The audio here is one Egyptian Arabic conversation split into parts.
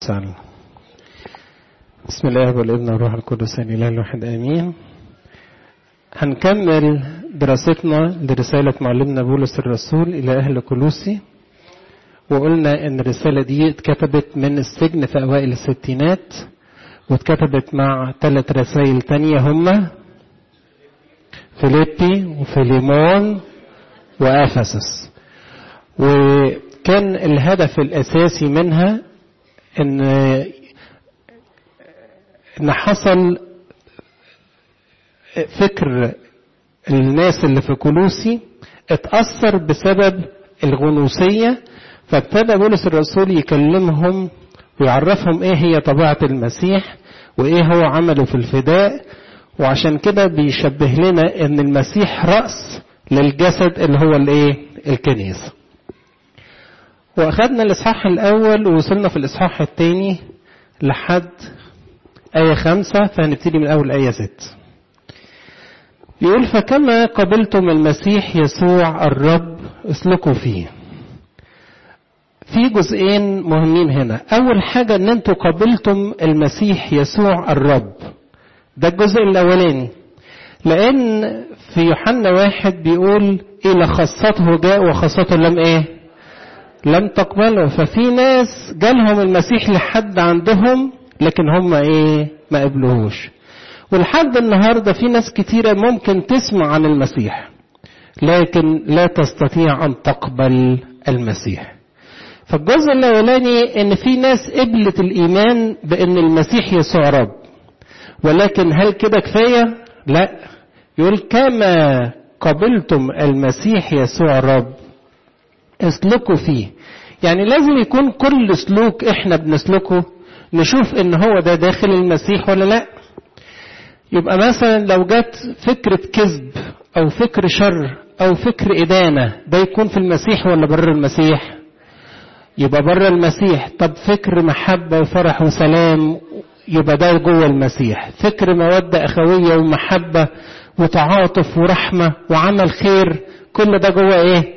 سهلا بسم الله والابن والروح القدس الاله الواحد امين هنكمل دراستنا لرسالة معلمنا بولس الرسول إلى أهل كلوسي وقلنا إن الرسالة دي اتكتبت من السجن في أوائل الستينات واتكتبت مع ثلاث رسائل تانية هما فيليبي وفيليمون وأفسس وكان الهدف الأساسي منها إن إن حصل فكر الناس اللي في كلوسي اتأثر بسبب الغنوصية فابتدى بولس الرسول يكلمهم ويعرفهم ايه هي طبيعة المسيح وايه هو عمله في الفداء وعشان كده بيشبه لنا ان المسيح رأس للجسد اللي هو الايه الكنيسة واخدنا الاصحاح الاول ووصلنا في الاصحاح الثاني لحد آية خمسة فهنبتدي من أول آية ست يقول فكما قبلتم المسيح يسوع الرب اسلكوا فيه في جزئين مهمين هنا أول حاجة أن أنتوا قبلتم المسيح يسوع الرب ده الجزء الأولاني لأن في يوحنا واحد بيقول إلى خاصته جاء وخاصته لم إيه لم تقبله ففي ناس جالهم المسيح لحد عندهم لكن هم إيه ما قبلوهوش ولحد النهارده في ناس كتيره ممكن تسمع عن المسيح لكن لا تستطيع ان تقبل المسيح فالجزء الاولاني ان في ناس قبلت الايمان بان المسيح يسوع رب ولكن هل كده كفايه لا يقول كما قبلتم المسيح يسوع رب اسلكوا فيه يعني لازم يكون كل سلوك احنا بنسلكه نشوف ان هو ده داخل المسيح ولا لا يبقى مثلا لو جت فكرة كذب أو فكر شر أو فكر إدانة ده يكون في المسيح ولا بره المسيح؟ يبقى بره المسيح طب فكر محبة وفرح وسلام يبقى ده جوه المسيح فكر مودة أخوية ومحبة وتعاطف ورحمة وعمل خير كل ده جوه إيه؟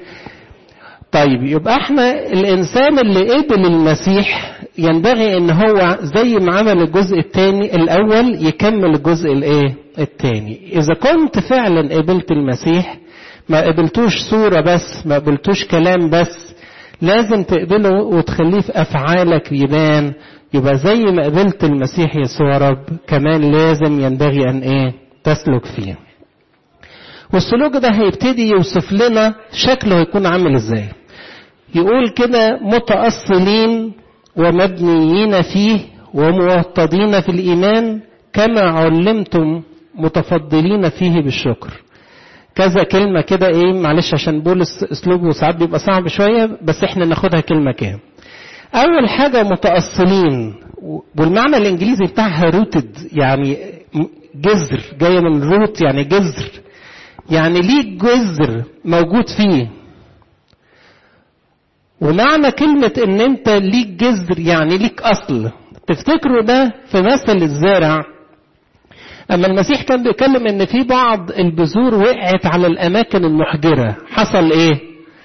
طيب يبقى احنا الإنسان اللي قبل المسيح ينبغي ان هو زي ما عمل الجزء الثاني الاول يكمل الجزء الايه الثاني اذا كنت فعلا قبلت المسيح ما قبلتوش صورة بس ما قبلتوش كلام بس لازم تقبله وتخليه في افعالك يبان يبقى زي ما قبلت المسيح يسوع رب كمان لازم ينبغي ان ايه تسلك فيه والسلوك ده هيبتدي يوصف لنا شكله هيكون عامل ازاي يقول كده متأصلين ومبنيين فيه وموطدين في الإيمان كما علمتم متفضلين فيه بالشكر كذا كلمة كده ايه معلش عشان بولس اسلوبه ساعات بيبقى صعب شوية بس احنا ناخدها كلمة كام أول حاجة متأصلين والمعنى الإنجليزي بتاعها روتد يعني جذر جاية من روت يعني جذر يعني ليك جذر موجود فيه ومعنى كلمة ان انت ليك جذر يعني ليك اصل تفتكروا ده في مثل الزارع اما المسيح كان بيتكلم ان في بعض البذور وقعت على الاماكن المحجرة حصل ايه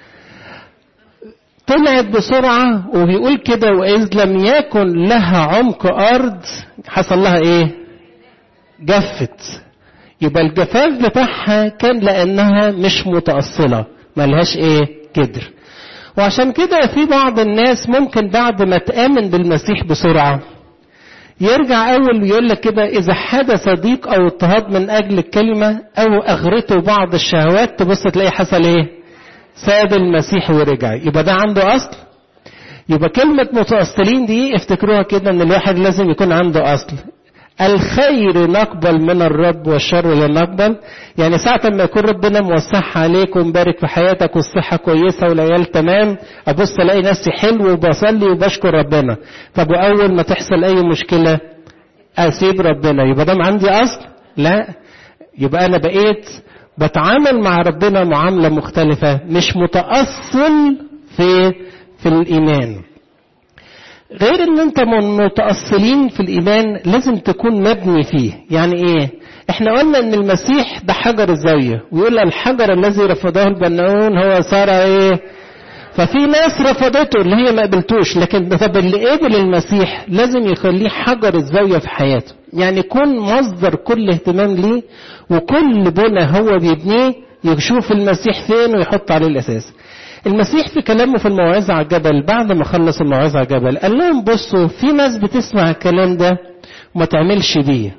طلعت بسرعة وبيقول كده وإذ لم يكن لها عمق أرض حصل لها إيه؟ جفت يبقى الجفاف بتاعها كان لأنها مش متأصلة ملهاش إيه؟ جدر وعشان كده في بعض الناس ممكن بعد ما تآمن بالمسيح بسرعة يرجع أول ويقول لك كده إذا حدث ضيق أو اضطهاد من أجل الكلمة أو أغرته بعض الشهوات تبص تلاقي حصل إيه؟ ساب المسيح ورجع يبقى ده عنده أصل يبقى كلمة متأصلين دي افتكروها كده إن الواحد لازم يكون عنده أصل الخير نقبل من الرب والشر لا نقبل يعني ساعة ما يكون ربنا موسعها عليك ومبارك في حياتك والصحة كويسة والعيال تمام أبص ألاقي نفسي حلو وبصلي وبشكر ربنا طب وأول ما تحصل أي مشكلة أسيب ربنا يبقى ده عندي أصل لا يبقى أنا بقيت بتعامل مع ربنا معاملة مختلفة مش متأصل في في الإيمان غير ان انت متأصلين في الايمان لازم تكون مبني فيه يعني ايه احنا قلنا ان المسيح ده حجر الزاوية ويقول الحجر الذي رفضه البناؤون هو صار ايه ففي ناس رفضته اللي هي ما قبلتوش لكن طب اللي قبل المسيح لازم يخليه حجر الزاوية في حياته يعني يكون مصدر كل اهتمام ليه وكل بنى هو بيبنيه يشوف المسيح فين ويحط عليه الأساس المسيح في كلامه في الموعظة على الجبل بعد ما خلص الموعظة على الجبل قال لهم بصوا في ناس بتسمع الكلام ده وما تعملش بيه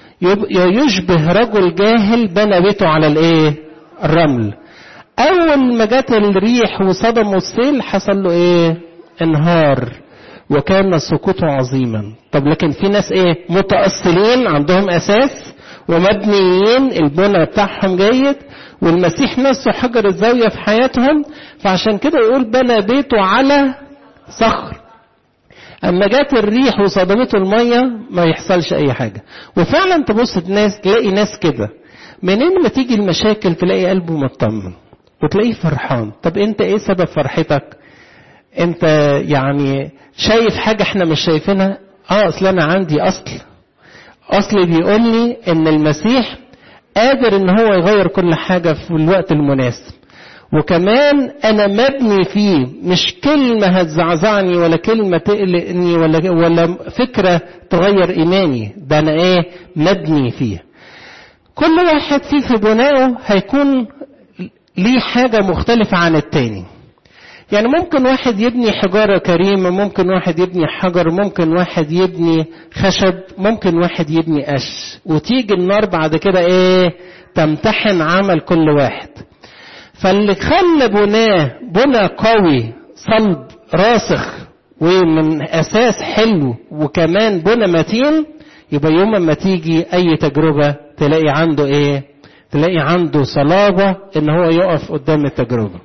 يشبه رجل جاهل بنى بيته على الايه الرمل اول ما جت الريح وصدمه السيل حصل له ايه انهار وكان سقوطه عظيما طب لكن في ناس ايه متأصلين عندهم اساس ومبنيين البنى بتاعهم جيد والمسيح نفسه حجر الزاوية في حياتهم فعشان كده يقول بنى بيته على صخر اما جت الريح وصدمته الميه ما يحصلش اي حاجه وفعلا تبص الناس تلاقي ناس كده منين ما تيجي المشاكل تلاقي قلبه مطمن وتلاقيه فرحان طب انت ايه سبب فرحتك انت يعني شايف حاجه احنا مش شايفينها اه اصل انا عندي اصل اصل بيقول لي ان المسيح قادر ان هو يغير كل حاجه في الوقت المناسب وكمان انا مبني فيه مش كلمة هتزعزعني ولا كلمة تقلقني ولا ولا فكرة تغير ايماني ده انا ايه مبني فيه كل واحد فيه في بنائه هيكون ليه حاجة مختلفة عن التاني يعني ممكن واحد يبني حجارة كريمة ممكن واحد يبني حجر ممكن واحد يبني خشب ممكن واحد يبني قش وتيجي النار بعد كده ايه تمتحن عمل كل واحد فاللي خلى بناه بنى قوي صلب راسخ ومن اساس حلو وكمان بنى متين يبقى يوم ما تيجي اي تجربة تلاقي عنده ايه تلاقي عنده صلابة ان هو يقف قدام التجربة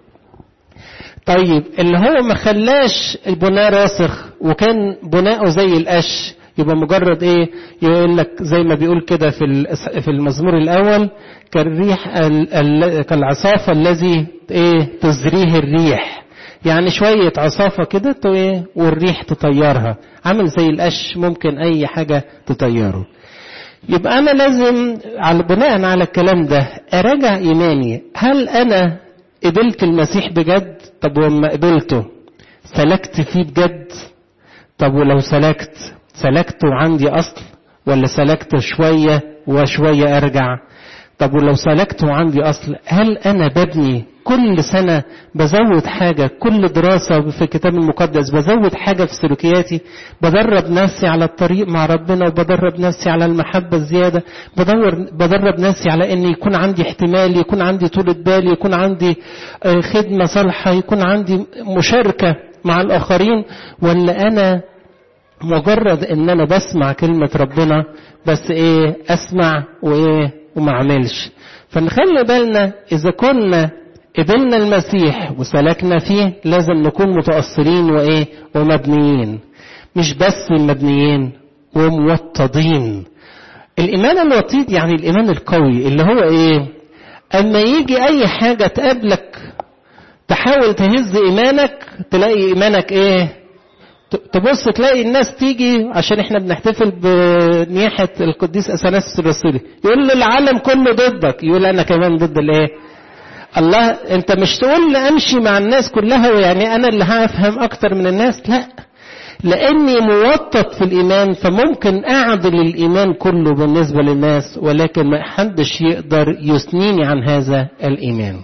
طيب اللي هو ما خلاش البناء راسخ وكان بناؤه زي القش يبقى مجرد ايه يقول لك زي ما بيقول كده في في المزمور الاول كالريح كالعصافه الذي ايه تزريه الريح يعني شويه عصافه كده ايه والريح تطيرها عامل زي القش ممكن اي حاجه تطيره يبقى انا لازم على بناء على الكلام ده اراجع ايماني هل انا قبلت المسيح بجد طب وما قبلته سلكت فيه بجد طب ولو سلكت سلكت وعندي أصل ولا سلكت شوية وشوية أرجع طب ولو سلكت وعندي أصل هل أنا ببني كل سنة بزود حاجة كل دراسة في الكتاب المقدس بزود حاجة في سلوكياتي بدرب نفسي على الطريق مع ربنا وبدرب نفسي على المحبة الزيادة بدور بدرب نفسي على ان يكون عندي احتمال يكون عندي طولة بال يكون عندي خدمة صالحة يكون عندي مشاركة مع الآخرين ولا أنا مجرد ان انا بسمع كلمة ربنا بس ايه اسمع وايه وما اعملش فنخلي بالنا اذا كنا قبلنا المسيح وسلكنا فيه لازم نكون متأصلين وايه ومبنيين مش بس مبنيين وموطدين الايمان الوطيد يعني الايمان القوي اللي هو ايه اما يجي اي حاجة تقابلك تحاول تهز ايمانك تلاقي ايمانك ايه تبص تلاقي الناس تيجي عشان احنا بنحتفل بنياحة القديس اثناسيوس الرسولي يقول له العالم كله ضدك يقول انا كمان ضد الايه الله انت مش تقول لي امشي مع الناس كلها ويعني انا اللي هفهم اكتر من الناس لا لاني موطط في الايمان فممكن اعدل الايمان كله بالنسبة للناس ولكن ما حدش يقدر يثنيني عن هذا الايمان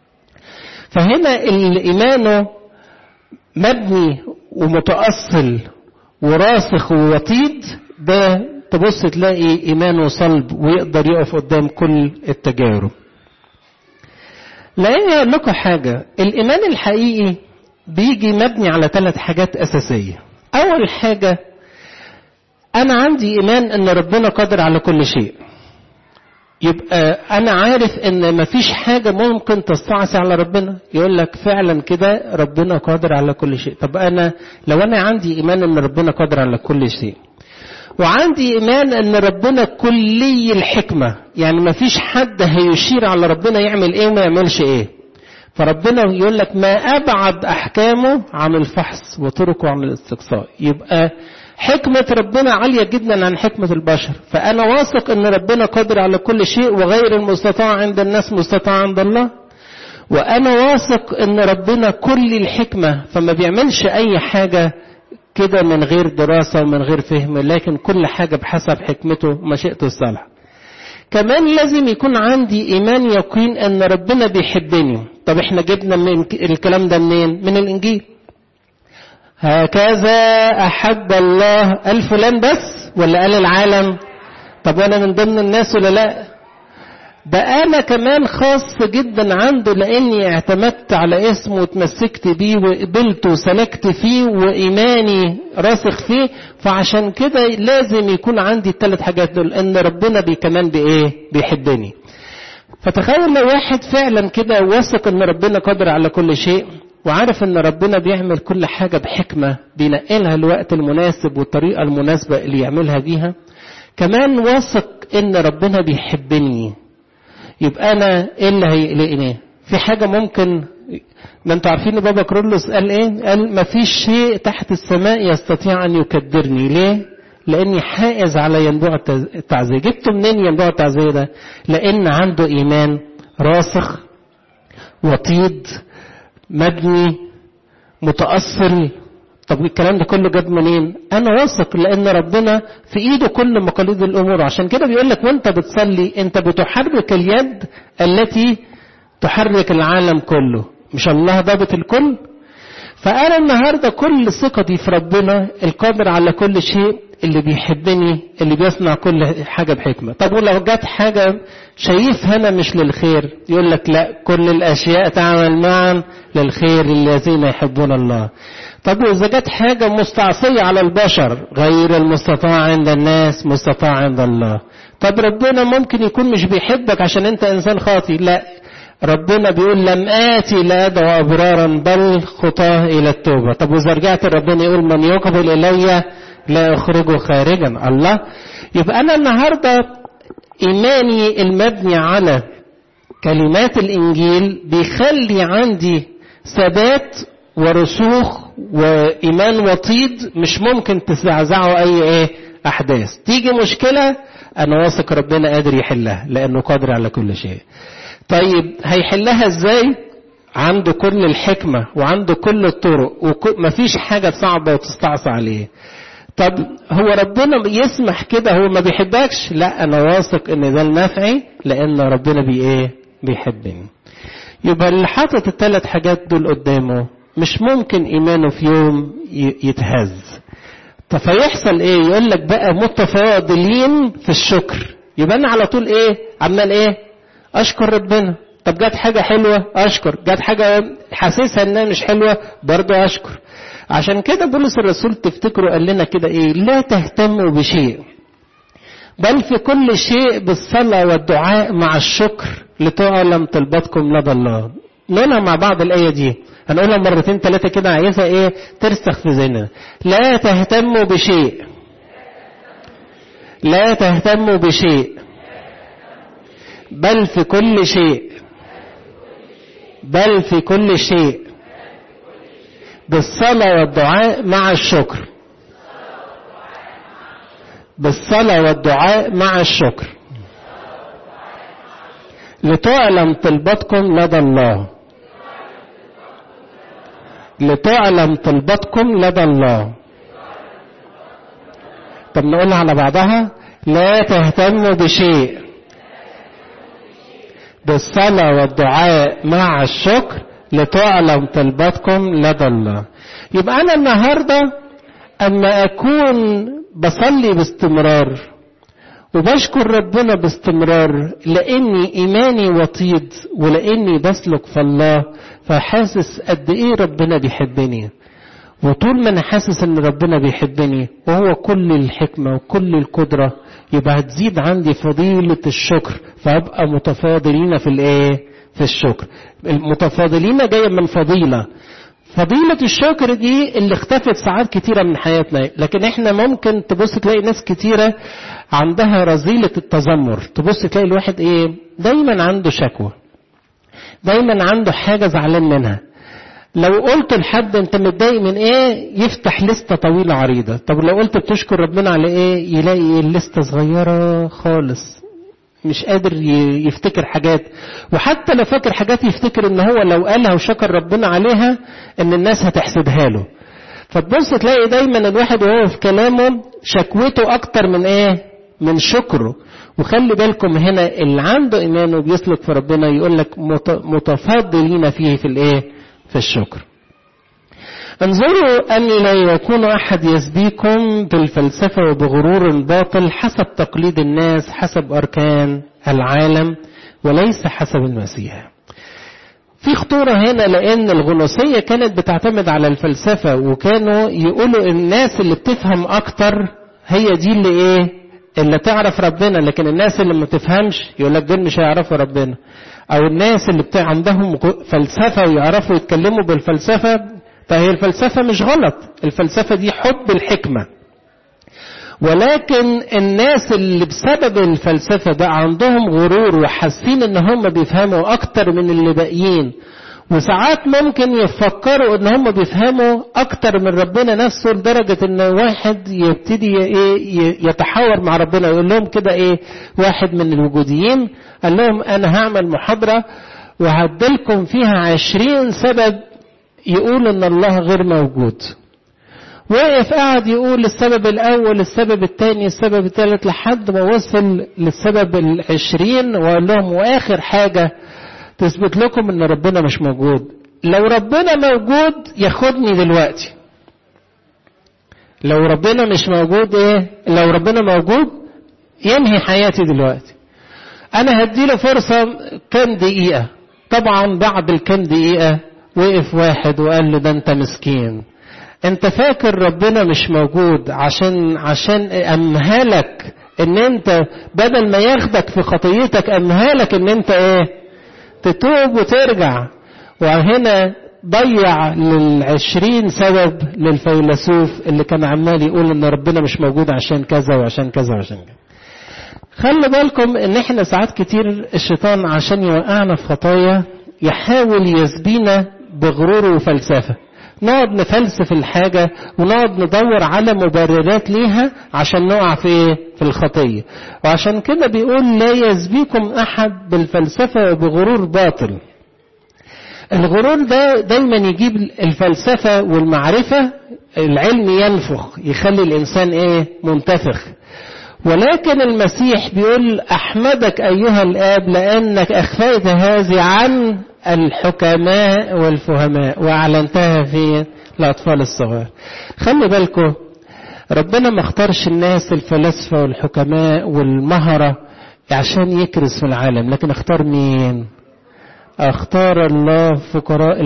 فهنا الايمان مبني ومتأصل وراسخ ووطيد ده تبص تلاقي إيمانه صلب ويقدر يقف قدام كل التجارب لأن أقول لكم حاجة الإيمان الحقيقي بيجي مبني على ثلاث حاجات أساسية أول حاجة أنا عندي إيمان أن ربنا قادر على كل شيء يبقى انا عارف ان مفيش حاجة ممكن تستعصي على ربنا يقول لك فعلا كده ربنا قادر على كل شيء طب انا لو انا عندي ايمان ان ربنا قادر على كل شيء وعندي ايمان ان ربنا كلي الحكمة يعني مفيش حد هيشير على ربنا يعمل ايه وما يعملش ايه فربنا يقول لك ما ابعد احكامه عن الفحص وطرقه عن الاستقصاء يبقى حكمة ربنا عالية جدا عن حكمة البشر فأنا واثق أن ربنا قادر على كل شيء وغير المستطاع عند الناس مستطاع عند الله وانا واثق ان ربنا كل الحكمة فما بيعملش اي حاجة كده من غير دراسة ومن غير فهم لكن كل حاجة بحسب حكمته ومشيئته الصالحة كمان لازم يكون عندي ايمان يقين ان ربنا بيحبني طب احنا جبنا من الكلام ده منين من الانجيل هكذا احب الله قال فلان بس ولا قال العالم طب وانا من ضمن الناس ولا لا ده انا كمان خاص جدا عنده لاني اعتمدت على اسمه وتمسكت بيه وقبلته وسلكت فيه وايماني راسخ فيه فعشان كده لازم يكون عندي الثلاث حاجات دول ان ربنا بي كمان بايه بيحبني فتخيل لو واحد فعلا كده واثق ان ربنا قادر على كل شيء وعارف ان ربنا بيعمل كل حاجه بحكمه بينقلها الوقت المناسب والطريقه المناسبه اللي يعملها بيها كمان واثق ان ربنا بيحبني يبقى انا ايه اللي هيقلقني في حاجه ممكن ما انتوا عارفين بابا كرولوس قال ايه قال ما فيش شيء تحت السماء يستطيع ان يكدرني ليه لاني حائز على ينبوع التعزيه جبته منين ينبوع التعزيه ده لان عنده ايمان راسخ وطيد مبني متاصل طب الكلام ده كله جاب منين انا واثق لان ربنا في ايده كل مقاليد الامور عشان كده بيقول لك وانت بتصلي انت بتحرك اليد التي تحرك العالم كله مش الله ضابط الكل فانا النهارده كل ثقتي في ربنا القادر على كل شيء اللي بيحبني اللي بيصنع كل حاجة بحكمة طب ولو جت حاجة شايفها أنا مش للخير يقول لك لا كل الأشياء تعمل معا للخير للذين يحبون الله طب وإذا جت حاجة مستعصية على البشر غير المستطاع عند الناس مستطاع عند الله طب ربنا ممكن يكون مش بيحبك عشان أنت إنسان خاطي لا ربنا بيقول لم آتي لا أدعو أبرارا بل خطاه إلى التوبة طب وإذا رجعت ربنا يقول من يقبل إلي لا أخرجه خارجا الله يبقى أنا النهاردة إيماني المبني على كلمات الإنجيل بيخلي عندي ثبات ورسوخ وإيمان وطيد مش ممكن تزعزعه أي إيه أحداث تيجي مشكلة أنا واثق ربنا قادر يحلها لأنه قادر على كل شيء طيب هيحلها إزاي عنده كل الحكمة وعنده كل الطرق ومفيش حاجة صعبة وتستعصى عليه طب هو ربنا يسمح كده هو ما بيحبكش لا انا واثق ان ده النفعي لان ربنا بي ايه بيحبني يبقى اللي حاطط الثلاث حاجات دول قدامه مش ممكن ايمانه في يوم يتهز طب فيحصل ايه يقول لك بقى متفاضلين في الشكر يبقى انا على طول ايه عمال ايه اشكر ربنا طب جت حاجة حلوة أشكر جت حاجة حاسسها إنها مش حلوة برضه أشكر عشان كده بولس الرسول تفتكروا قال لنا كده إيه لا تهتموا بشيء بل في كل شيء بالصلاة والدعاء مع الشكر لتعلم طلباتكم لدى الله نقولها مع بعض الآية دي هنقولها مرتين ثلاثة كده عايزها إيه ترسخ في ذهننا لا تهتموا بشيء لا تهتموا بشيء بل في كل شيء بل في كل شيء بالصلاة والدعاء مع الشكر بالصلاة والدعاء مع الشكر لتعلم طلبتكم لدى الله لتعلم طلبتكم لدى الله طب نقولها على بعضها لا تهتموا بشيء بالصلاة والدعاء مع الشكر لتعلم طلباتكم لدى الله يبقى أنا النهاردة أما أكون بصلي باستمرار وبشكر ربنا باستمرار لأني إيماني وطيد ولأني بسلك في الله فحاسس قد إيه ربنا بيحبني وطول ما أنا حاسس إن ربنا بيحبني وهو كل الحكمة وكل القدرة يبقى هتزيد عندي فضيلة الشكر فأبقى متفاضلين في الإيه؟ في الشكر. المتفاضلين جاية من فضيلة. فضيلة الشكر دي اللي اختفت ساعات كتيرة من حياتنا، لكن احنا ممكن تبص تلاقي ناس كتيرة عندها رذيلة التذمر، تبص تلاقي الواحد ايه؟ دايما عنده شكوى. دايما عنده حاجة زعلان منها. لو قلت لحد انت متضايق من ايه يفتح لستة طويلة عريضة طب لو قلت بتشكر ربنا على ايه يلاقي اللستة صغيرة خالص مش قادر يفتكر حاجات وحتى لو فاكر حاجات يفتكر ان هو لو قالها وشكر ربنا عليها ان الناس هتحسدها له فتبص تلاقي دايما الواحد وهو في كلامه شكوته اكتر من ايه من شكره وخلي بالكم هنا اللي عنده ايمان وبيسلك في ربنا يقول لك متفضلين فيه في الايه في الشكر انظروا أن لا يكون أحد يسبيكم بالفلسفة وبغرور باطل حسب تقليد الناس حسب أركان العالم وليس حسب المسيح في خطورة هنا لأن الغنوصية كانت بتعتمد على الفلسفة وكانوا يقولوا الناس اللي بتفهم أكتر هي دي اللي إيه اللي تعرف ربنا لكن الناس اللي ما تفهمش يقول لك دول مش هيعرفوا ربنا أو الناس اللي بتاع عندهم فلسفة ويعرفوا يتكلموا بالفلسفة فهي الفلسفة مش غلط الفلسفة دي حب الحكمة ولكن الناس اللي بسبب الفلسفة ده عندهم غرور وحاسين ان هم بيفهموا اكتر من اللي باقيين وساعات ممكن يفكروا ان هم بيفهموا اكتر من ربنا نفسه لدرجة ان واحد يبتدي ايه يتحاور مع ربنا يقول لهم كده ايه واحد من الوجوديين قال لهم انا هعمل محاضرة وهدلكم فيها عشرين سبب يقول ان الله غير موجود وقف قاعد يقول السبب الاول السبب الثاني السبب الثالث لحد ما وصل للسبب العشرين وقال لهم واخر حاجة تثبت لكم ان ربنا مش موجود لو ربنا موجود ياخدني دلوقتي لو ربنا مش موجود ايه لو ربنا موجود ينهي حياتي دلوقتي انا هديله فرصة كام دقيقة طبعا بعد الكام دقيقة وقف واحد وقال له ده انت مسكين انت فاكر ربنا مش موجود عشان عشان امهلك ان انت بدل ما ياخدك في خطيتك امهلك ان انت ايه تتوب وترجع وهنا ضيع للعشرين سبب للفيلسوف اللي كان عمال يقول ان ربنا مش موجود عشان كذا وعشان كذا وعشان كذا خلي بالكم ان احنا ساعات كتير الشيطان عشان يوقعنا في خطايا يحاول يسبينا بغرور وفلسفة نقعد نفلسف الحاجة ونقعد ندور على مبررات ليها عشان نقع في في الخطية وعشان كده بيقول لا يسبيكم أحد بالفلسفة وبغرور باطل الغرور ده دايما يجيب الفلسفة والمعرفة العلم ينفخ يخلي الإنسان إيه منتفخ ولكن المسيح بيقول أحمدك أيها الآب لأنك أخفيت هذه عن الحكماء والفهماء وأعلنتها في الأطفال الصغار خلي بالكم ربنا ما اختارش الناس الفلاسفة والحكماء والمهرة عشان يكرس في العالم لكن اختار مين اختار الله فقراء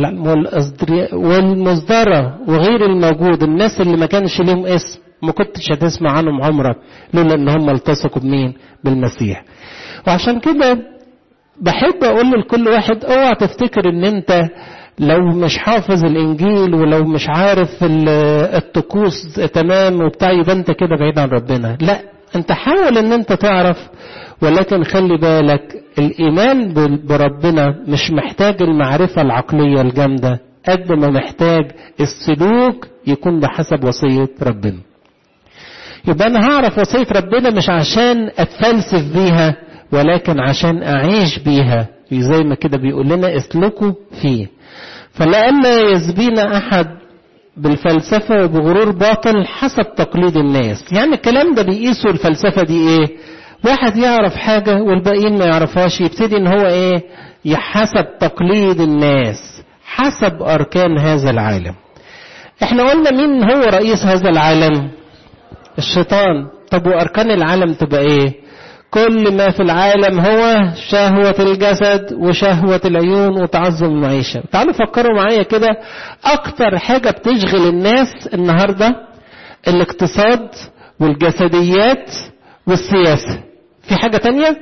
والمصدرة وغير الموجود الناس اللي ما كانش لهم اسم ما كنتش هتسمع عنهم عمرك لولا ان هم التصقوا بمين بالمسيح وعشان كده بحب اقول لكل واحد اوعى تفتكر ان انت لو مش حافظ الانجيل ولو مش عارف الطقوس تمام وبتاع يبقى انت كده بعيد عن ربنا لا انت حاول ان انت تعرف ولكن خلي بالك الايمان بربنا مش محتاج المعرفة العقلية الجامدة قد ما محتاج السلوك يكون بحسب وصية ربنا يبقى انا هعرف وصية ربنا مش عشان اتفلسف بيها ولكن عشان اعيش بيها زي ما كده بيقول لنا اسلكوا فيه فلألا يسبينا احد بالفلسفة وبغرور باطل حسب تقليد الناس يعني الكلام ده بيقيسوا الفلسفة دي ايه واحد يعرف حاجة والباقيين ما يعرفهاش يبتدي ان هو ايه يحسب تقليد الناس حسب اركان هذا العالم احنا قلنا مين هو رئيس هذا العالم الشيطان طب واركان العالم تبقى ايه كل ما في العالم هو شهوة الجسد وشهوة العيون وتعظم المعيشة تعالوا فكروا معايا كده اكتر حاجة بتشغل الناس النهاردة الاقتصاد والجسديات والسياسة في حاجة تانية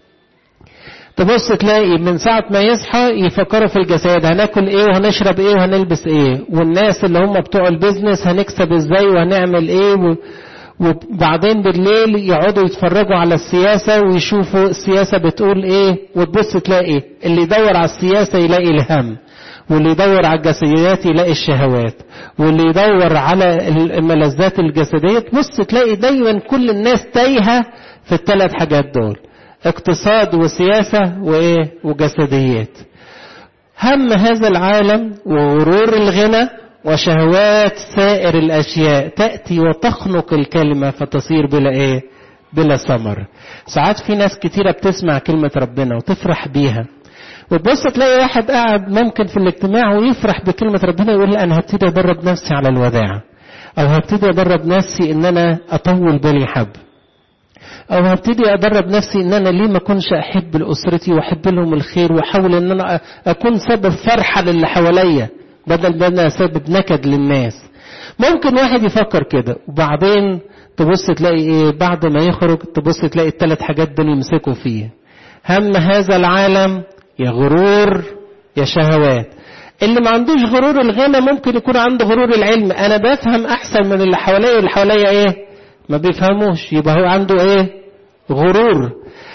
تبص تلاقي من ساعة ما يصحى يفكروا في الجسد هناكل ايه وهنشرب ايه وهنلبس ايه والناس اللي هم بتوع البيزنس هنكسب ازاي وهنعمل ايه و... وبعدين بالليل يقعدوا يتفرجوا على السياسة ويشوفوا السياسة بتقول ايه وتبص تلاقي اللي يدور على السياسة يلاقي الهم واللي يدور على الجسديات يلاقي الشهوات واللي يدور على الملذات الجسدية تبص تلاقي دايما كل الناس تايهة في الثلاث حاجات دول اقتصاد وسياسة وايه وجسديات هم هذا العالم وغرور الغنى وشهوات سائر الاشياء تأتي وتخنق الكلمة فتصير بلا ايه بلا ثمر ساعات في ناس كتيرة بتسمع كلمة ربنا وتفرح بيها وتبص تلاقي واحد قاعد ممكن في الاجتماع ويفرح بكلمة ربنا يقول انا هبتدي ادرب نفسي على الوداع او هبتدي ادرب نفسي ان انا اطول بالي حب او هبتدي ادرب نفسي ان انا ليه ما اكونش احب لاسرتي واحب لهم الخير واحاول ان انا اكون سبب فرحه للي حواليا بدل ما انا سبب نكد للناس ممكن واحد يفكر كده وبعدين تبص تلاقي ايه بعد ما يخرج تبص تلاقي الثلاث حاجات دول يمسكوا فيه هم هذا العالم يا غرور يا شهوات اللي ما عندوش غرور الغنى ممكن يكون عنده غرور العلم انا بفهم احسن من اللي حواليا اللي حواليا ايه ما بيفهموش يبقى هو عنده ايه غرور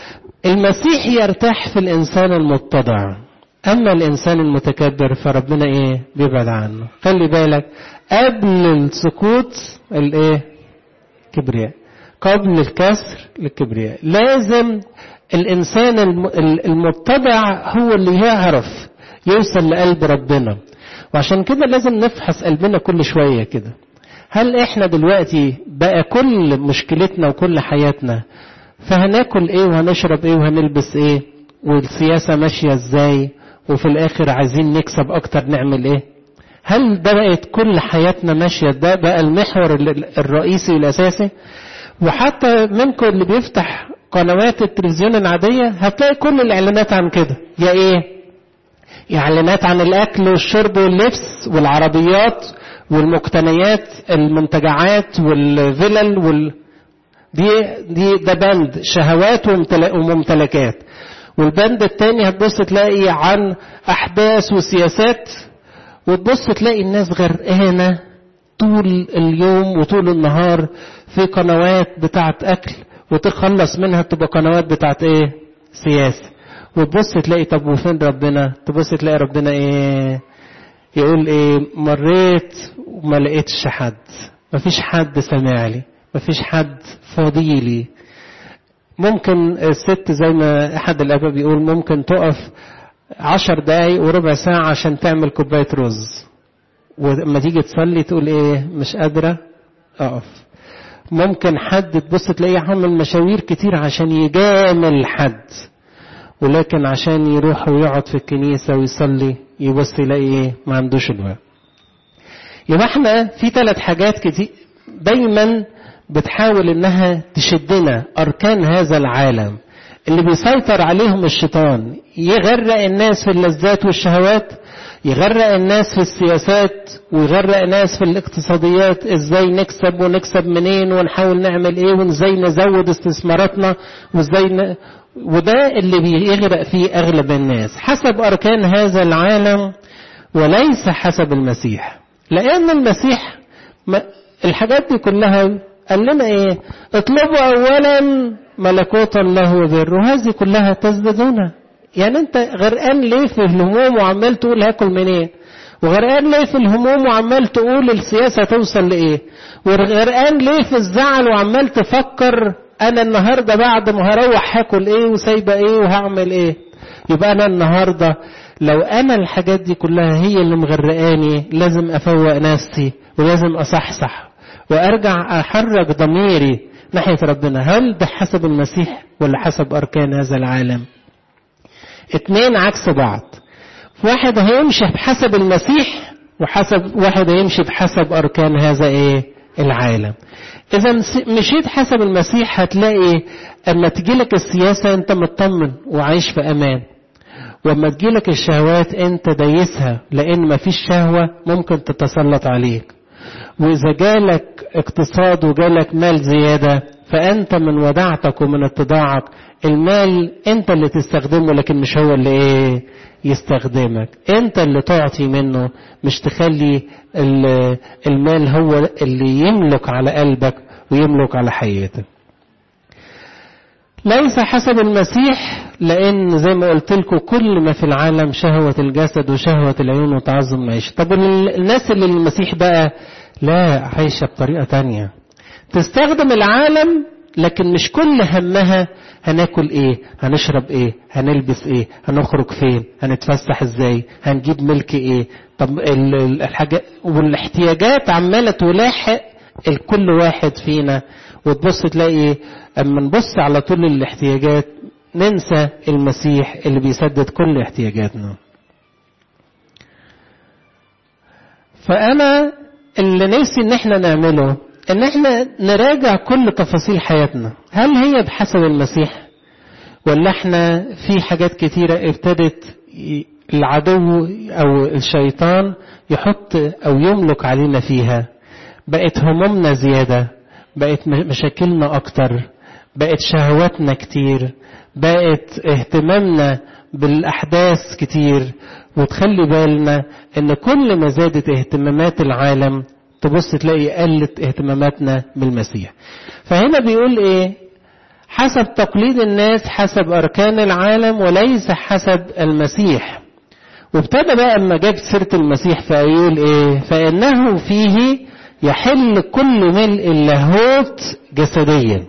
المسيح يرتاح في الانسان المتضع اما الانسان المتكبر فربنا ايه بيبعد عنه خلي بالك قبل السكوت الايه كبرياء قبل الكسر للكبرياء لازم الانسان المتضع هو اللي يعرف يوصل لقلب ربنا وعشان كده لازم نفحص قلبنا كل شويه كده هل احنا دلوقتي بقى كل مشكلتنا وكل حياتنا فهناكل ايه وهنشرب ايه وهنلبس ايه والسياسة ماشية ازاي وفي الاخر عايزين نكسب اكتر نعمل ايه هل ده بقت كل حياتنا ماشية ده بقى المحور الرئيسي والاساسي وحتى منكم اللي بيفتح قنوات التلفزيون العادية هتلاقي كل الاعلانات عن كده يا ايه اعلانات عن الاكل والشرب واللبس والعربيات والمقتنيات المنتجعات والفلل وال دي دي ده بند شهوات وممتلكات والبند التاني هتبص تلاقي عن احداث وسياسات وتبص تلاقي الناس غرقانه طول اليوم وطول النهار في قنوات بتاعت اكل وتخلص منها تبقى قنوات بتاعت ايه سياسه وتبص تلاقي طب وفين ربنا تبص تلاقي ربنا ايه يقول ايه مريت وما لقيتش حد مفيش حد سمع لي مفيش حد فاضيلي ممكن الست زي ما احد الاباء بيقول ممكن تقف عشر دقايق وربع ساعة عشان تعمل كوباية رز ولما تيجي تصلي تقول ايه مش قادرة اقف ممكن حد تبص تلاقيه عامل مشاوير كتير عشان يجامل حد ولكن عشان يروح ويقعد في الكنيسة ويصلي يبص يلاقي ايه ما عندوش الوقت يبقى احنا في ثلاث حاجات كتير دايما بتحاول انها تشدنا اركان هذا العالم اللي بيسيطر عليهم الشيطان يغرق الناس في اللذات والشهوات يغرق الناس في السياسات ويغرق الناس في الاقتصاديات ازاي نكسب ونكسب منين ونحاول نعمل ايه وازاي نزود استثماراتنا وازاي ن... وده اللي بيغرق فيه اغلب الناس حسب اركان هذا العالم وليس حسب المسيح لان المسيح الحاجات دي كلها قال لنا ايه اطلبوا اولا ملكوت الله وبره وهذه كلها تزدادون يعني انت غرقان ليه في الهموم وعمال تقول هاكل منين إيه؟ وغرقان ليه في الهموم وعمال تقول السياسة توصل لإيه وغرقان ليه في الزعل وعمال تفكر أنا النهاردة بعد ما هروح هاكل إيه وسايبة إيه وهعمل إيه يبقى أنا النهاردة لو أنا الحاجات دي كلها هي اللي مغرقاني لازم أفوق نفسي ولازم أصحصح وأرجع أحرك ضميري ناحية ربنا هل ده حسب المسيح ولا حسب أركان هذا العالم اتنين عكس بعض واحد هيمشي بحسب المسيح وحسب واحد هيمشي بحسب أركان هذا إيه العالم إذا مشيت حسب المسيح هتلاقي أما تجيلك السياسة أنت مطمن وعايش في أمان وأما تجيلك الشهوات أنت دايسها لأن مفيش شهوة ممكن تتسلط عليك وإذا جالك اقتصاد وجالك مال زيادة فأنت من وداعتك ومن اتضاعك المال أنت اللي تستخدمه لكن مش هو اللي إيه يستخدمك أنت اللي تعطي منه مش تخلي المال هو اللي يملك على قلبك ويملك على حياتك ليس حسب المسيح لأن زي ما قلت لكم كل ما في العالم شهوة الجسد وشهوة العيون وتعظم معيشة طب الناس اللي المسيح بقى لا عايشة بطريقة تانية تستخدم العالم لكن مش كل همها هناكل ايه هنشرب ايه هنلبس ايه هنخرج فين هنتفسح ازاي هنجيب ملك ايه طب الحاجات والاحتياجات عماله تلاحق الكل واحد فينا وتبص تلاقي اما نبص على طول الاحتياجات ننسى المسيح اللي بيسدد كل احتياجاتنا فانا اللي نفسي ان احنا نعمله ان احنا نراجع كل تفاصيل حياتنا هل هي بحسب المسيح ولا احنا في حاجات كتيرة ابتدت العدو او الشيطان يحط او يملك علينا فيها بقت همومنا زيادة بقت مشاكلنا اكتر بقت شهواتنا كتير بقت اهتمامنا بالاحداث كتير وتخلي بالنا ان كل ما زادت اهتمامات العالم تبص تلاقي قلت اهتماماتنا بالمسيح فهنا بيقول ايه حسب تقليد الناس حسب اركان العالم وليس حسب المسيح وابتدى بقى اما جاب سيره المسيح فيقول ايه فانه فيه يحل كل ملء اللاهوت جسديا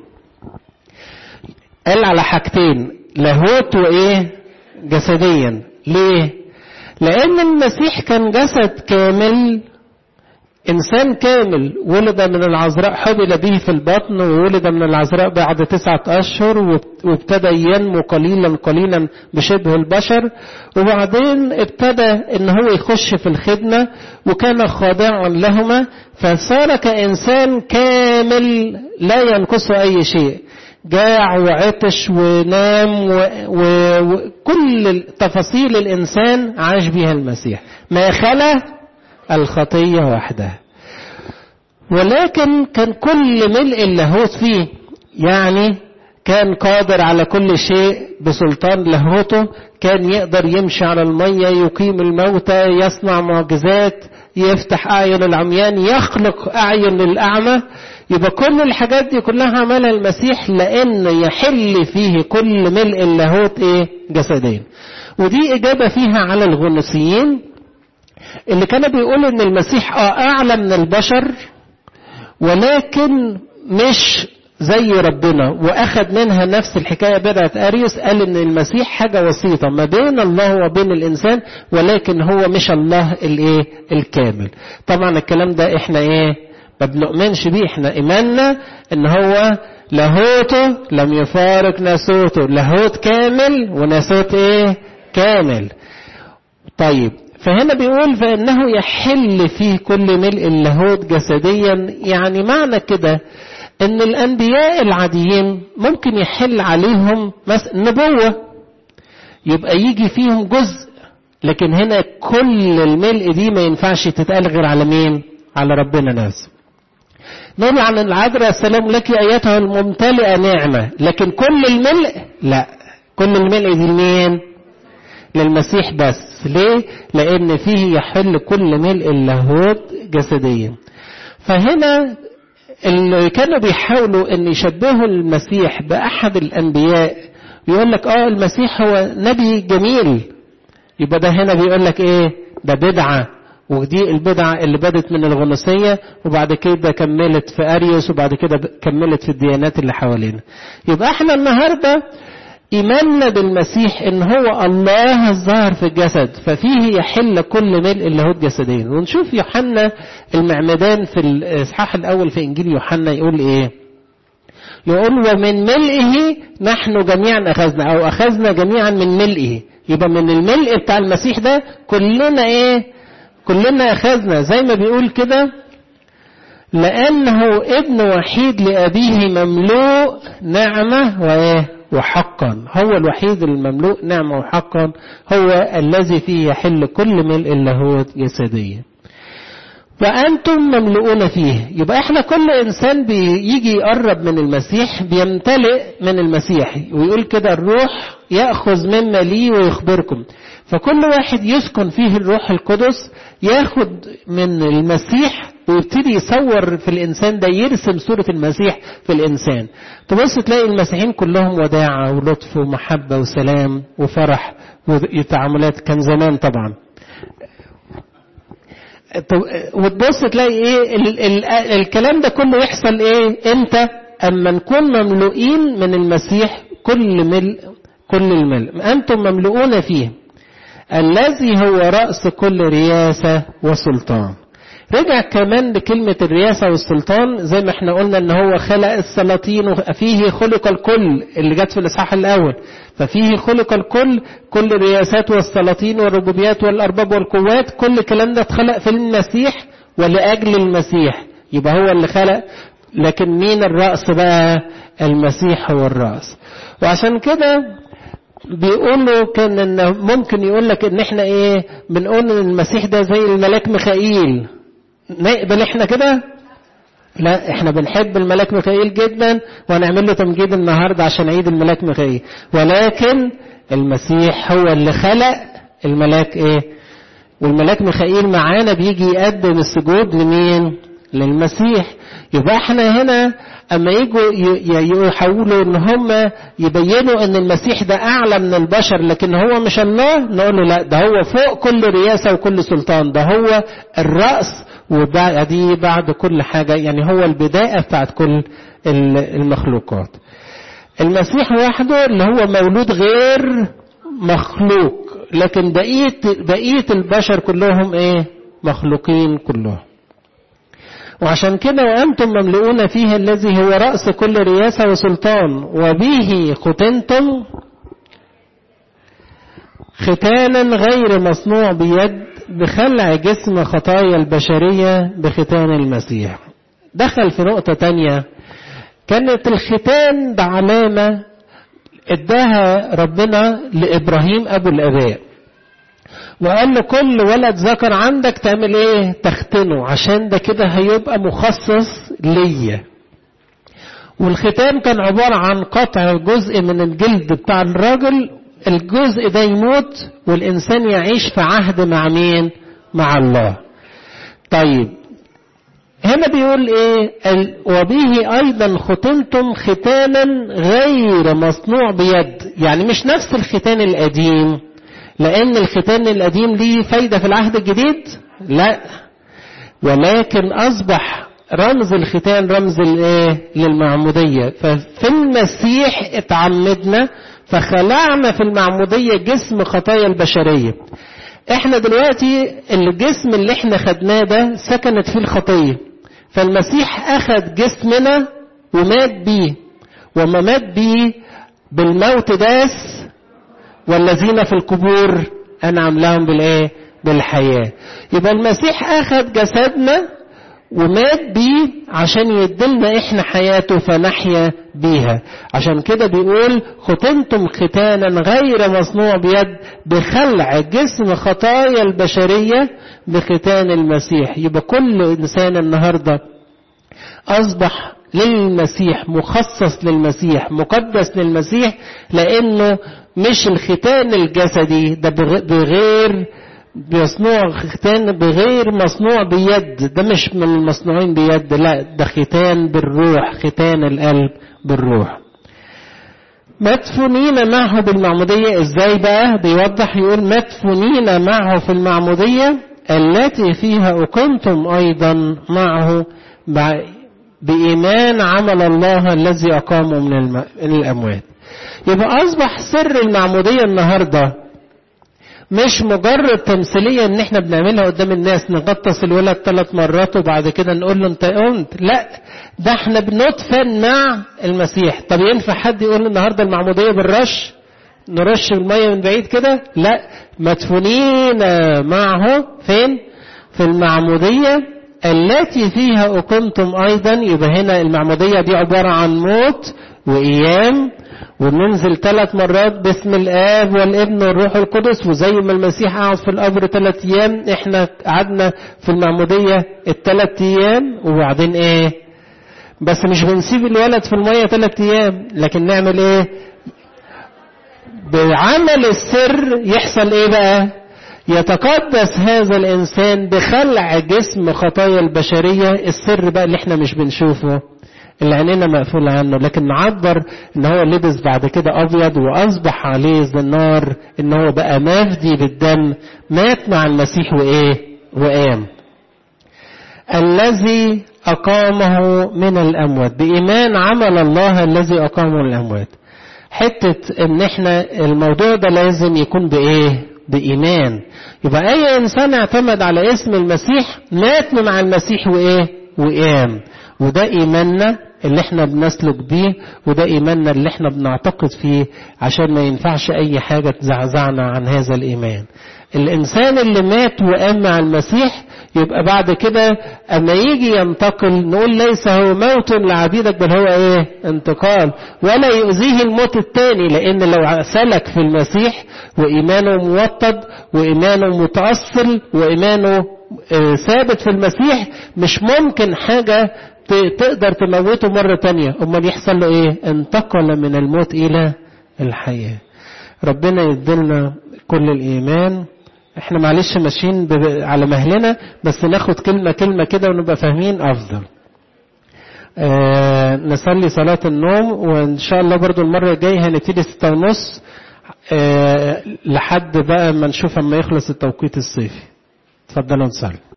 قال على حاجتين لاهوت وايه جسديا ليه لان المسيح كان جسد كامل إنسان كامل ولد من العذراء حبل به في البطن وولد من العذراء بعد تسعة أشهر وابتدى ينمو قليلا قليلا بشبه البشر وبعدين ابتدى إن هو يخش في الخدمة وكان خاضعا لهما فصار كإنسان كامل لا ينقصه أي شيء جاع وعطش ونام وكل تفاصيل الإنسان عاش بها المسيح ما خلا الخطية وحدها ولكن كان كل ملء اللاهوت فيه يعني كان قادر على كل شيء بسلطان لاهوته كان يقدر يمشي على المية يقيم الموتى يصنع معجزات يفتح أعين العميان يخلق أعين الأعمى يبقى كل الحاجات دي كلها عملها المسيح لأن يحل فيه كل ملء اللاهوت إيه جسدين ودي إجابة فيها على الغنوصيين اللي كانوا بيقولوا ان المسيح اه اعلى من البشر ولكن مش زي ربنا واخد منها نفس الحكايه بدات اريوس قال ان المسيح حاجه وسيطه ما بين الله وبين الانسان ولكن هو مش الله الايه الكامل طبعا الكلام ده احنا ايه ما بنؤمنش بيه احنا ايماننا ان هو لاهوته لم يفارق ناسوته لاهوت كامل وناسوت ايه كامل طيب فهنا بيقول فإنه يحل فيه كل ملء اللاهوت جسديا يعني معنى كده ان الانبياء العاديين ممكن يحل عليهم نبوة يبقى يجي فيهم جزء لكن هنا كل الملء دي ما ينفعش تتقال غير على مين على ربنا نفسه نقول عن العذراء السلام لك ايتها الممتلئه نعمه لكن كل الملء لا كل الملء دي لمين للمسيح بس ليه لان فيه يحل كل ملء اللاهوت جسديا فهنا اللي كانوا بيحاولوا ان يشبهوا المسيح باحد الانبياء يقول لك اه المسيح هو نبي جميل يبقى ده هنا بيقول لك ايه ده بدعه ودي البدعة اللي بدت من الغنوصية وبعد كده كملت في أريوس وبعد كده كملت في الديانات اللي حوالينا يبقى احنا النهاردة إيماننا بالمسيح إن هو الله الظاهر في الجسد ففيه يحل كل ملء اللاهوت جسدين ونشوف يوحنا المعمدان في الإصحاح الأول في إنجيل يوحنا يقول إيه يقول ومن ملئه نحن جميعا أخذنا أو أخذنا جميعا من ملئه يبقى من الملء بتاع المسيح ده كلنا إيه كلنا أخذنا زي ما بيقول كده لأنه ابن وحيد لأبيه مملوء نعمة وإيه وحقا هو الوحيد المملوء نعمة وحقا هو الذي فيه يحل كل ملء اللاهوت جسديا وأنتم مملؤون فيه يبقى احنا كل إنسان بيجي يقرب من المسيح بيمتلئ من المسيح ويقول كده الروح يأخذ مما لي ويخبركم فكل واحد يسكن فيه الروح القدس ياخد من المسيح ويبتدي يصور في الإنسان ده يرسم صورة المسيح في الإنسان تبص تلاقي المسيحيين كلهم وداعة ولطف ومحبة وسلام وفرح وتعاملات كان زمان طبعا وتبص تلاقي ايه ال ال الكلام ده كله يحصل ايه امتى أما نكون مملوئين من المسيح كل ملء كل الملء أنتم مملؤون فيه الذي هو رأس كل رياسة وسلطان رجع كمان لكلمة الرياسة والسلطان زي ما احنا قلنا ان هو خلق السلاطين وفيه خلق الكل اللي جت في الاصحاح الاول ففيه خلق الكل كل الرياسات والسلاطين والربوبيات والارباب والقوات كل الكلام ده اتخلق في المسيح ولاجل المسيح يبقى هو اللي خلق لكن مين الرأس بقى المسيح هو الرأس وعشان كده بيقولوا كان ان ممكن يقول لك ان احنا ايه بنقول ان المسيح ده زي الملاك ميخائيل نقبل احنا كده لا احنا بنحب الملاك ميخائيل جدا وهنعمل له تمجيد النهارده عشان عيد الملاك ميخائيل ولكن المسيح هو اللي خلق الملاك ايه والملاك ميخائيل معانا بيجي يقدم السجود لمين للمسيح يبقى احنا هنا اما يجوا يحاولوا ان هم يبينوا ان المسيح ده اعلى من البشر لكن هو مش الله نقول له لا ده هو فوق كل رياسة وكل سلطان ده هو الرأس ودي بعد كل حاجة يعني هو البداية بتاعت كل المخلوقات المسيح وحده اللي هو مولود غير مخلوق لكن بقية بقية البشر كلهم ايه مخلوقين كلهم وعشان كده وأنتم مملؤون فيه الذي هو رأس كل رياسة وسلطان وبه ختنتم ختانا غير مصنوع بيد بخلع جسم خطايا البشرية بختان المسيح دخل في نقطة تانية كانت الختان ده علامة اداها ربنا لإبراهيم أبو الآباء وقال له كل ولد ذكر عندك تعمل ايه تختنه عشان ده كده هيبقى مخصص ليا والختان كان عبارة عن قطع جزء من الجلد بتاع الراجل الجزء ده يموت والإنسان يعيش في عهد مع مين مع الله طيب هنا بيقول ايه وبه ايضا ختنتم ختانا غير مصنوع بيد يعني مش نفس الختان القديم لأن الختان القديم ليه فايدة في العهد الجديد؟ لا ولكن أصبح رمز الختان رمز الايه؟ للمعمودية ففي المسيح اتعمدنا فخلعنا في المعمودية جسم خطايا البشرية احنا دلوقتي الجسم اللي احنا خدناه ده سكنت فيه الخطية فالمسيح اخذ جسمنا ومات بيه وما مات بيه بالموت داس والذين في القبور أنعم لهم بالإيه؟ بالحياة. يبقى المسيح أخذ جسدنا ومات بيه عشان يدلنا إحنا حياته فنحيا بيها. عشان كده بيقول ختمتم ختانا غير مصنوع بيد بخلع جسم خطايا البشرية بختان المسيح. يبقى كل إنسان النهارده أصبح للمسيح مخصص للمسيح مقدس للمسيح لأنه مش الختان الجسدي ده بغير مصنوع ختان بغير مصنوع بيد ده مش من المصنوعين بيد لا ده ختان بالروح ختان القلب بالروح مدفونين معه بالمعمودية ازاي بقى بيوضح يقول مدفونين معه في المعمودية التي فيها أقمتم أيضا معه بإيمان عمل الله الذي أقامه من الأموات يبقى أصبح سر المعمودية النهاردة مش مجرد تمثيلية ان احنا بنعملها قدام الناس نغطس الولد ثلاث مرات وبعد كده نقول له انت قمت لا ده احنا بندفن مع المسيح طب ينفع حد يقول النهارده المعمودية بالرش نرش المية من بعيد كده لا مدفونين معه فين في المعمودية التي فيها أقمتم أيضا يبقى هنا المعمودية دي عبارة عن موت وأيام وننزل ثلاث مرات باسم الآب والابن والروح القدس وزي ما المسيح قعد في القبر ثلاث أيام احنا قعدنا في المعمودية الثلاث أيام وبعدين إيه؟ بس مش بنسيب الولد في المية ثلاث أيام لكن نعمل إيه؟ بعمل السر يحصل إيه بقى؟ يتقدس هذا الإنسان بخلع جسم خطايا البشرية السر بقى اللي احنا مش بنشوفه اللي عينينا مقفولة عنه لكن نعبر ان هو لبس بعد كده ابيض واصبح عليه النار ان هو بقى مفدي بالدم مات مع المسيح وايه وقام الذي أقامه من الأموات بإيمان عمل الله الذي أقامه من الأموات حتة إن إحنا الموضوع ده لازم يكون بإيه بإيمان يبقى أي إنسان اعتمد على اسم المسيح مات من على المسيح وإيه وقام وده إيماننا اللي احنا بنسلك بيه وده ايماننا اللي احنا بنعتقد فيه عشان ما ينفعش اي حاجة تزعزعنا عن هذا الايمان الانسان اللي مات وقام مع المسيح يبقى بعد كده اما يجي ينتقل نقول ليس هو موت لعبيدك بل هو ايه انتقال ولا يؤذيه الموت الثاني لان لو سلك في المسيح وايمانه موطد وايمانه متاصل وايمانه ثابت في المسيح مش ممكن حاجة تقدر تموته مرة تانية امال يحصل له ايه انتقل من الموت الى الحياة ربنا يدلنا كل الايمان احنا معلش ماشيين على مهلنا بس ناخد كلمة كلمة كده ونبقى فاهمين افضل آه نصلي صلاة النوم وان شاء الله برضو المرة الجاية هنبتدي ستة ونص آه لحد بقى ما نشوف اما يخلص التوقيت الصيفي اتفضلوا نصلي